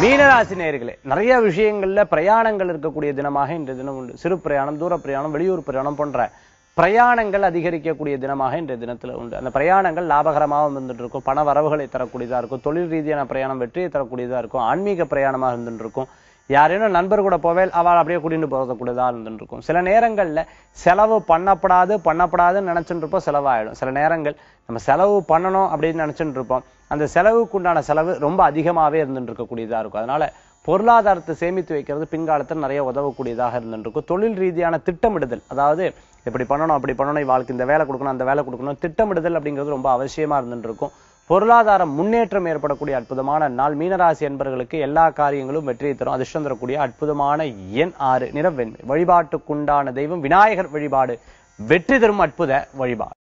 மீனராசி நேயர்களே நிறைய விஷயங்கள்ல பிரயாணங்கள் இருக்கக்கூடிய தினமாக இன்றைய தினம் உண்டு சிறு பிரயாணம் தூர பிரயாணம் வெளியூர் பிரயாணம் போன்ற பிரயாணங்கள் அதிகரிக்கக்கூடிய தினமாக இன்றைய தினத்துல உண்டு அந்த பிரயாணங்கள் லாபகரமாக இருந்துட்டு இருக்கும் பண வரவுகளை தரக்கூடியதா இருக்கும் தொழில் ரீதியான பிரயாணம் வெற்றியை தரக்கூடியதா இருக்கும் ஆன்மீக பிரயாணமாக இருந்துட்டு இருக்கும் யாரேனும் நண்பர் கூட போவேல் அவள் அப்படியே கூட்டிட்டு போகக்கூடியதா இருந்துட்டு இருக்கும் சில நேரங்கள்ல செலவு பண்ணப்படாது பண்ணப்படாதுன்னு நினைச்சுட்டு இருப்போம் செலவாயிடும் சில நேரங்கள் நம்ம செலவு பண்ணணும் அப்படின்னு நினைச்சுட்டு இருப்போம் அந்த செலவுக்கு உண்டான செலவு ரொம்ப அதிகமாவே இருந்துட்டு இருக்கக்கூடியதா இருக்கும் அதனால பொருளாதாரத்தை சேமித்து வைக்கிறது பின்காலத்தில் நிறைய உதவக்கூடியதாக இருந்துட்டு இருக்கும் தொழில் ரீதியான திட்டமிடுதல் அதாவது இப்படி பண்ணணும் அப்படி பண்ணணும் இவாளுக்கு இந்த வேலை கொடுக்கணும் அந்த வேலை கொடுக்கணும் திட்டமிடுதல் அப்படிங்கிறது ரொம்ப அவசியமா இருந்துட்டு இருக்கும் பொருளாதார முன்னேற்றம் ஏற்படக்கூடிய அற்புதமான நாள் மீனராசி என்பவர்களுக்கு எல்லா காரியங்களும் வெற்றியை தரும் அதிர்ஷ்டம் தரக்கூடிய அற்புதமான எண் ஆறு நிறவெண்மை வழிபாட்டுக்குண்டான தெய்வம் விநாயகர் வழிபாடு வெற்றி தரும் அற்புத வழிபாடு